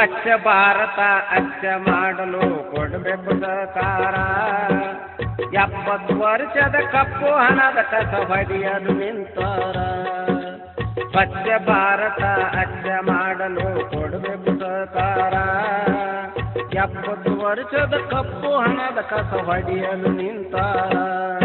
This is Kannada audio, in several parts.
ಸ್ವಚ್ಛ ಭಾರತ ಅಚ್ಚ ಮಾಡಲು ಕೊಡಬೇಕು ಸಹಕಾರ ಎಪ್ಪತ್ತು ವರ್ಷದ ಕಪ್ಪು ಹಣದ ಕಸ ಹೊಡೆಯಲು ನಿಂತಾರ ಸ್ವಚ್ಛ ಭಾರತ ಅಚ್ಚ ಮಾಡಲು ಕೊಡಬೇಕು ಸಹಕಾರ ಎಪ್ಪತ್ತು ವರ್ಷದ ಕಪ್ಪು ಹಣದ ಕಸ ಹೊಡೆಯಲು ನಿಂತಾರ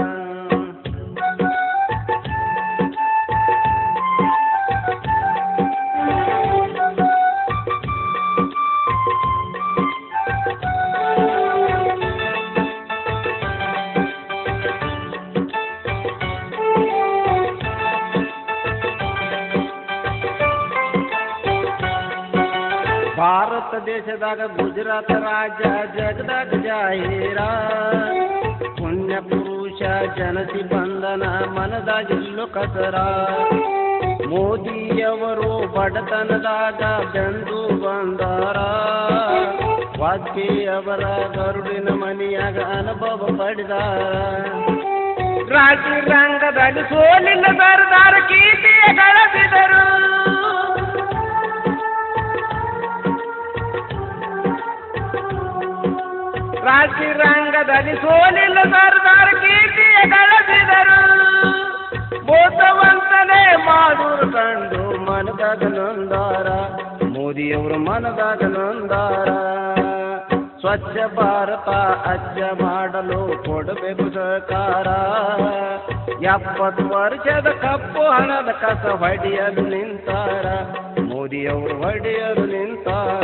ಭಾರತ ದೇಶದಾಗ ಗುಜರಾತ್ ರಾಜ್ಯ ಜಗದಾಗ ಜಾಹೀರ ಪುಣ್ಯ ಪುರುಷ ಜನಸಿ ಬಂಧನ ಮನದಾಗಿಲ್ಲು ಕಸರ ಮೋದಿಯವರು ಬಡತನದಾಗ ಬೆಂದು ಬಂದಾರ ವಾಜಪೇಯಿಯವರ ಗರುಡಿನ ಮನೆಯಾಗ ಅನುಭವ ಪಡೆದಾರ ರಾಜಿ ರಂಗದಲ್ಲಿ ಸೋಲಿಲ್ಲ ಸರ್ದಾರ ಕೀರ್ತಿಯ ಗಳಿಸಿದರು ರಾಜಿ ರಂಗದಲ್ಲಿ ಸೋಲಿಲ್ಲ ಸರ್ದಾರ ಕೀರ್ತಿಯ ಗಳಿಸಿದರು ಬೋಧವಂತನೇ ಮಾಡೂರು ಕಂಡು ಮನದಾಗ ನೊಂದಾರ ಮೋದಿಯವರು ಮನದಾಗ ನೊಂದಾರ ಸ್ವಚ್ಛ ಭಾರತ ಅಚ್ಚ ಮಾಡಲು ಕೊಡಬೇಕು ಸಹಕಾರ ಎಪ್ಪತ್ತು ವರ್ಷದ ಕಪ್ಪು ಹಣದ ಕಸ ಹೊಡೆಯಲು ನಿಂತಾರ ಮೋದಿಯವರು ಹೊಡೆಯಲು ನಿಂತಾರ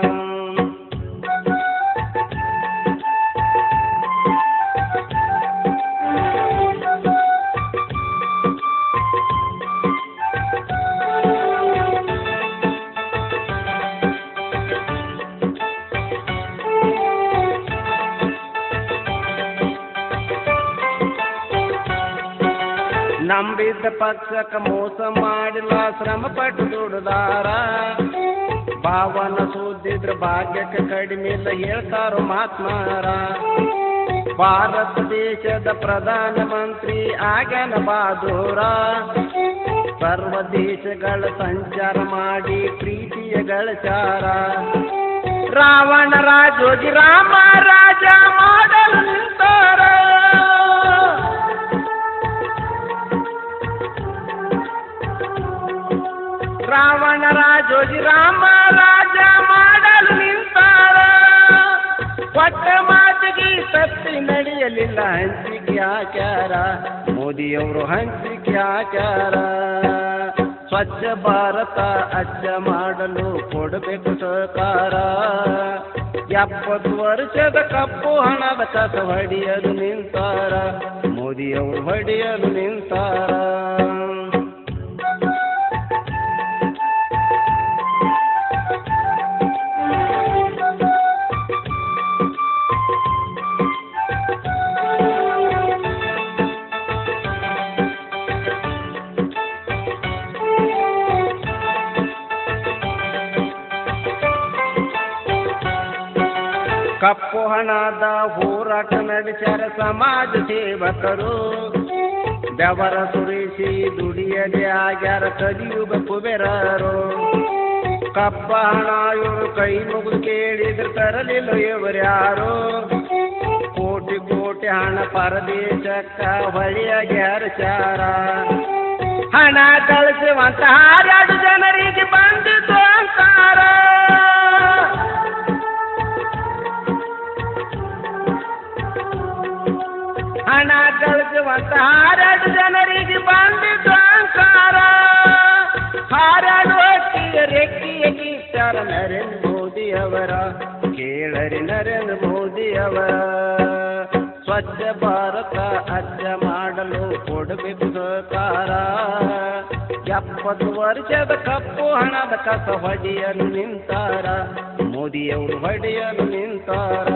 ನಂಬಿದ್ದ ಪಕ್ಷಕ್ಕೆ ಮೋಸ ಮಾಡಿಲ್ಲ ಶ್ರಮ ಪಟ್ಟು ದುಡ್ದಾರ ಭಾವನ ಸುದ್ದಿದ್ರ ಭಾಗ್ಯಕ್ಕೆ ಕಡಿಮೆ ಇಲ್ಲ ಹೇಳ್ತಾರೋ ಮಾತ್ಮಾರ ಭಾರತ ದೇಶದ ಪ್ರಧಾನ ಮಂತ್ರಿ ಆಗ್ಯಾನ ಬಹಾದೂರ ಸರ್ವ ದೇಶಗಳ ಸಂಚಾರ ಮಾಡಿ ಪ್ರೀತಿಯ ಗಳಚಾರ ರಾವಣ ರಾಜೋಜಿ ರಾಮ ರಾಜ ಮಾಡಲು ನಿಂತಾರ ರಾವಣ ರಾಜೋಜಿ ರಾಮ ರಾಜ ಮಾಡಲು ನಿಂತಾರ ಕೊಟ್ಟ ಮಾತಿಗೆ ತಪ್ಪಿ ನಡೆಯಲಿಲ್ಲ ಹಂಚಿಕೆ ಆಚಾರ ಮೋದಿಯವರು ಹಂಚಿಕೆ ಆಚಾರ ಸ್ವಚ್ಛ ಭಾರತ ಅಚ್ಚ ಮಾಡಲು ಕೊಡಬೇಕು ಸಹಕಾರ ಎಪ್ಪತ್ತು ವರ್ಷದ ಕಪ್ಪು ಹಣದ ಕಸ ಹೊಡೆಯಲು ನಿಂತಾರ ಮೋದಿಯವರು ಹೊಡೆಯಲು ನಿಂತಾರ ಕಪ್ಪು ಹಣದ ಹೋರಾಟ ನಡೆಸ್ಯಾರ ಸಮಾಜ ಸೇವಕರು ಬೆವರ ಸುರಿಸಿ ದುಡಿಯದೆ ಆಗ್ಯಾರ ಕಲಿಯುಗ ಕುಬೇರರು ಕಪ್ಪ ಹಣ ಇವರು ಕೈ ಮುಗಿದು ಕೇಳಿದ್ರೆ ತರಲಿಲ್ಲ ಇವರ್ಯಾರು ಕೋಟಿ ಕೋಟಿ ಹಣ ಪರದೇಶಕ್ಕ ಹೊಳೆಯಾಗಿ ಹರಚಾರ ಹಣ ಕಳಿಸುವಂತ ಹಾರಾಡು ಜನರಿಗೆ ಬಂದಿತು ಅಂತಾರ ಹಣ ಕಳಿಸುವಂತ ಹಾರಾಡು ಜನರಿಗೆ ಬಂದಿತು ಅಂಕಾರ ಹಾರಾಡುವ ರೆಕ್ಕಿಯ ಗೀತಾರ ನರೇಂದ್ರ ಮೋದಿ ಅವರ ಕೇಳರಿ ನರೇಂದ್ರ ಮೋದಿ ಅವರ ಸ್ವಚ್ಛ ಭಾರತ ಅಚ್ಚ ಮಾಡಲು ಕೊಡಬೇಕು ಸಹಕಾರ ಎಪ್ಪತ್ತು ವರ್ಷದ ಕಪ್ಪು ಹಣದ ಕಸ ಹೊಡೆಯಲು ನಿಂತಾರ ಮೋದಿಯವರು ಹೊಡೆಯಲು ನಿಂತಾರ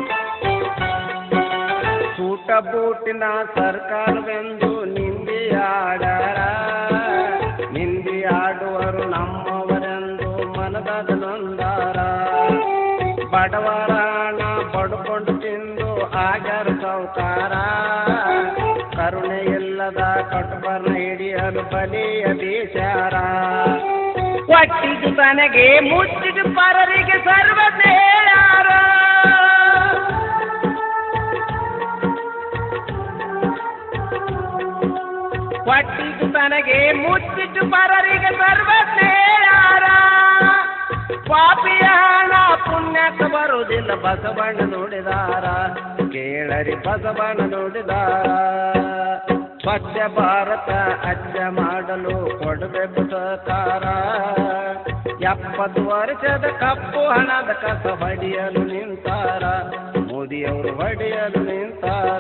ಸೂಟ ಬೂಟಿನ ಸರ್ಕಾರವೆಂದು ನಿಂದೆಯ ಮಾಡ್ಯಾರ ನಿಂದಿ ಆಡುವರು ನಮ್ಮವರೆಂದು ಮನದಾಗ ನೊಂದಾರ ಬಡವರ ಹಣ ಬಡ್ಕೊಂಡು ತಿಂದು ಆಗ್ಯಾರ ಸೌಕಾರ ಕರುಣೆ ಇಲ್ಲದ ಕಟುಬರ್ನ ಹಿಡಿಯಲು ಬಲಿಯ ಬೀಸಾರ ಒಟ್ಟಿಗೆ ತನಗೆ ಮುಚ್ಚಿದ ಪರರಿಗೆ ಸರ್ವತೆ ಹೇಳಾರ ಒಟ್ಟಿದು ತನಗೆ ಮುಚ್ಚಿಟ್ಟು ಪರರಿಗೆ ಸರ್ವಜ್ಞ ಹೇಳಾರ ಪಾಪಿಯ ಹಣ ಪುಣ್ಯಕ್ಕೆ ಬರುವುದಿಲ್ಲ ಬಸವಣ್ಣ ನುಡಿದಾರ ಕೇಳರಿ ಬಸವಣ್ಣ ನುಡಿದಾರ ಸ್ವಚ್ಛ ಭಾರತ ಅಜ್ಜ ಮಾಡಲು ಕೊಡಬೇಕು ಸಹಕಾರ ಎಪ್ಪತ್ತು ವರ್ಷದ ಕಪ್ಪು ಹಣದ ಕಸ ಹೊಡೆಯಲು ನಿಂತಾರ ಮೋದಿಯವರು ಹೊಡೆಯಲು ನಿಂತಾರ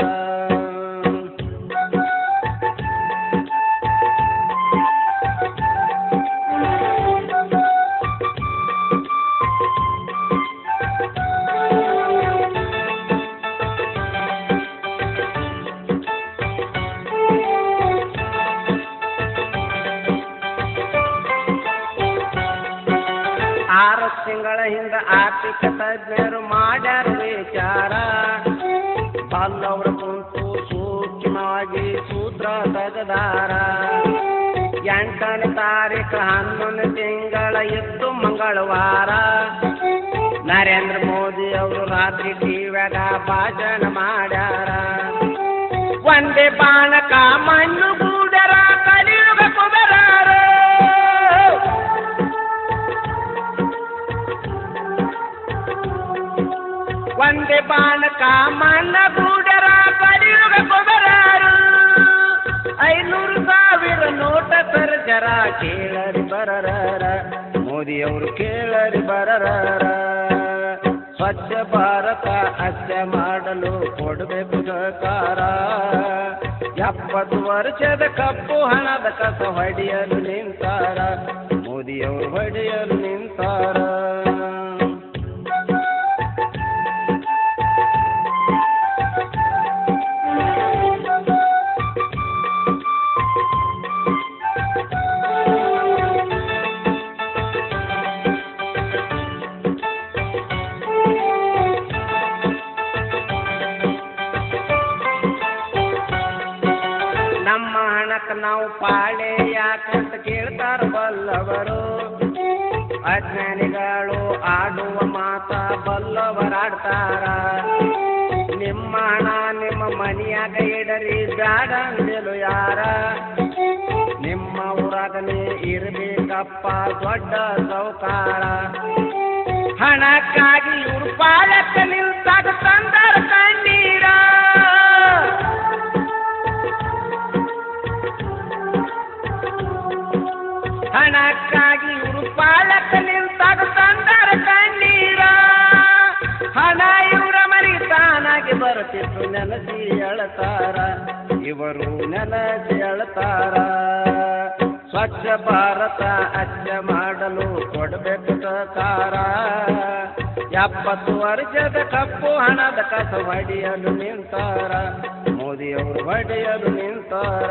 ಆರು ತಿಂಗಳ ಹಿಂದ ಆರ್ಥಿಕ ತಜ್ಞರು ಮಾಡ್ಯಾರ ವಿಚಾರ ಬಲ್ಲವರು ಕುಂತು ಸೂಕ್ಷ್ಮವಾಗಿ ಸೂತ್ರ ತೆಗೆದಾರ ಎಂಟನೇ ತಾರೀಕು ಹನ್ನೊಂದು ತಿಂಗಳ ಇತ್ತು ಮಂಗಳವಾರ ನರೇಂದ್ರ ಮೋದಿ ಅವರು ರಾತ್ರಿ ಟಿವ್ಯಾಗ ಭಾಷಣ ಮಾಡ್ಯಾರ ಒಂದೇ ಬಾಣಕ ಮಣ್ಣು ಗೂಡರ ಕಲಿಯುಗ ಕುಬರಾರ ಒಂದೇ ಬಾಣಕ ಮಣ್ಣ ಗೂಡರ ಕಲಿಯುಗ ಕುಬರಾರು ಐನೂರು ಸಾವಿರ ನೋಟ ಜರ ಕೇಳರಿ ಬರರ ಮೋದಿಯವರು ಕೇಳರಿ ಬರರ ಸ್ವಚ್ಛ ಭಾರತ ಅಜ್ಜ ಮಾಡಲು ಕೊಡಬೇಕು ಸಹಕಾರ ಎಪ್ಪತ್ತು ವರ್ಷದ ಕಪ್ಪು ಹಣದ ಕಸ ಹೊಡೆಯಲು ನಿಂತಾರ ಮೋದಿಯವರು ಹೊಡೆಯಲು ನಿಂತಾರ ನಮ್ಮ ಹಣಕ್ಕೆ ನಾವು ಪಾಳೆ ಯಾಕಂತ ಕೇಳ್ತಾರ ಬಲ್ಲವರು ಅಜ್ಞಾನಿಗಳು ಆಡುವ ಮಾತ ಬಲ್ಲವರಾಡ್ತಾರ ನಿಮ್ಮ ಹಣ ನಿಮ್ಮ ಮನಿಯಾಗ ಇಡರಿ ಬ್ಯಾಡ ಅಂದೆಲು ಯಾರ ನಿಮ್ಮ ಊರಾಗನೇ ಇರ್ಬೇಕಪ್ಪ ದೊಡ್ಡ ಸೌಕಾರ ಹಣಕ್ಕಾಗಿ ಇವ್ರು ಪಾಲಕ ನಿಲ್ತಾಗ ತಂದರ ಕಣ್ಣೀರ ಹಣಕ್ಕಾಗಿ ಇವರು ಪಾಲಕ ನಿಲ್ತಾಗ ತಂದರ ಕಣ್ಣೀರ ಹಣ ಇವರ ಮರಿತಾನಾಗಿ ಬರುತ್ತಿತ್ತು ನೆನಸಿ ಅಳತಾರ ಇವರು ನೆನಸಿ ಅಳತಾರ ಸ್ವಚ್ಛ ಭಾರತ ಅಜ್ಜ ಮಾಡಲು ಕೊಡಬೇಕು ಸಹಕಾರ ಎಪ್ಪತ್ತು ವರ್ಷದ ಕಪ್ಪು ಹಣದ ಕಸ ಹೊಡೆಯಲು ನಿಂತಾರ ಮೋದಿಯವರು ಹೊಡೆಯಲು ನಿಂತಾರ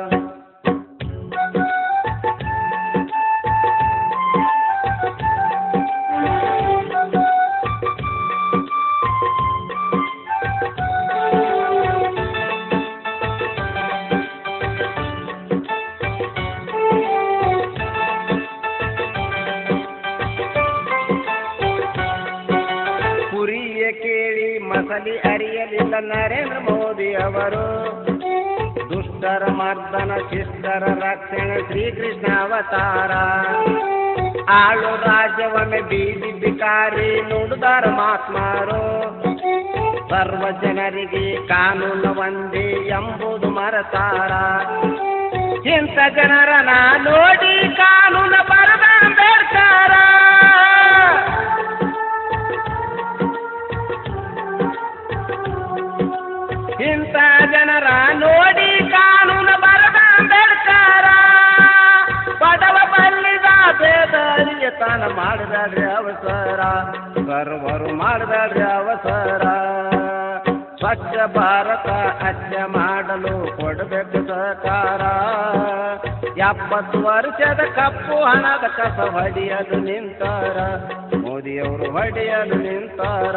ಕುರಿಯ ಕೇಳಿ ಮಸಲಿ ಅರಿಯಲಿಲ್ಲ ನರೇಂದ್ರ ಮೋದಿ ಅವರು ದುಷ್ಟರ ಮರ್ದನ ಶಿಷ್ಟರ ರಕ್ಷಣೆ ಶ್ರೀಕೃಷ್ಣ ಅವತಾರ ಆಳು ರಾಜ್ಯವೊಮ್ಮೆ ಬೀದಿ ಬಿಕಾರಿ ನುಡಿದಾರ ಮಹಾತ್ಮರು ಸರ್ವ ಜನರಿಗೆ ಕಾನೂನು ಒಂದೇ ಎಂಬುದು ಮರತಾರ ಇಂಥ ಜನರನ್ನ ನೋಡಿ ಕಾನೂನು ಬರದ ಅಂಬೇಡ್ಕರ ಇಂಥ ಜನರ ನೋಡಿ ಕಾನೂನು ಬರದ ಅಂಬೇಡ್ಕರ ಬಡವ ಬಲ್ಲಿದ ಬೇದರಿಗೆ ತಾನ ಮಾಡಬೇಡ್ರಿ ಅವಸರ ಸರ್ವರು ಮಾಡಬೇಡ್ರಿ ಅವಸರ ಸ್ವಚ್ಛ ಭಾರತ ಅಚ್ಚ ಮಾಡಲು ಕೊಡಬೇಕು ಸಹಕಾರ ಎಪ್ಪತ್ತು ವರ್ಷದ ಕಪ್ಪು ಹಣದ ಕಸ ಹೊಡೆಯಲು ನಿಂತಾರ ಮೋದಿಯವರು ಹೊಡೆಯಲು ನಿಂತಾರ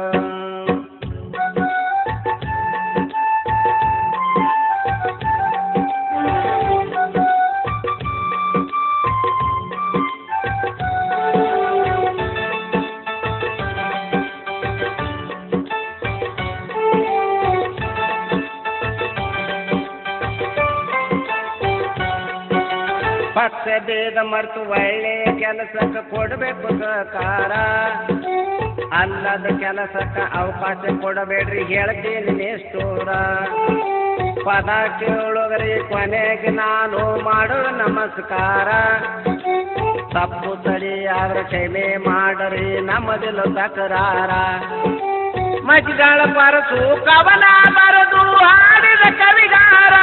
ಪಕ್ಷ ಭೇದ ಮರೆತು ಒಳ್ಳೆ ಕೆಲಸಕ್ಕೆ ಕೊಡಬೇಕು ಸಹಕಾರ ಅಲ್ಲದ ಕೆಲಸಕ್ಕೆ ಅವಕಾಶ ಕೊಡಬೇಡ್ರಿ ಹೇಳ್ತೀನಿ ನಿಷ್ಠೂರ ಪದ ಕೇಳುಗರಿ ಕೊನೆಗೆ ನಾನು ಮಾಡೋ ನಮಸ್ಕಾರ ತಪ್ಪು ಸರಿಯಾದ್ರೆ ಕ್ಷಮೆ ಮಾಡರಿ ನಮ್ಮದಿಲ್ಲ ತಕರಾರ ಮಜ್ಗಳ ಪರಸು ಕವನ ಬರೆದು ಹಾಡಿದ ಕವಿಗಾರ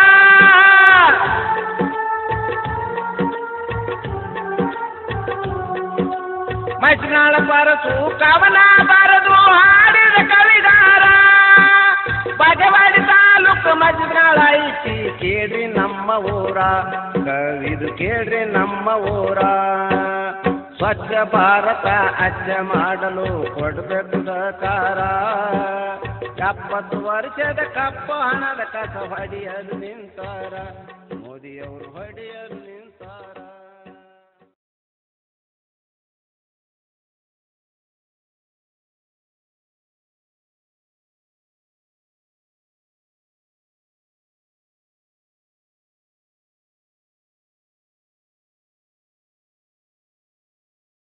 ಮಜ್ಗಳ ಪರಸು ಕವನ ಬರೆದು ಹಾಡಿದ ಕವಿಗಾರ ಬಜವಾಡಿ ತಾಲೂಕು ಮಜ್ಗಳ ಐತಿ ಕೇಳ್ರಿ ನಮ್ಮ ಊರ ಕವಿದು ಕೇಳ್ರಿ ನಮ್ಮ ಊರ ಸ್ವಚ್ಛ ಭಾರತ ಅಚ್ಚ ಮಾಡಲು ಕೊಡಬೇಕು ಸಹಕಾರ ಎಪ್ಪತ್ತು ವರ್ಷದ ಕಪ್ಪು ಹಣದ ಕಸ ಹೊಡೆಯಲು ನಿಂತಾರ ಮೋದಿಯವರು ಹೊಡೆಯಲು ನಿಂತಾರ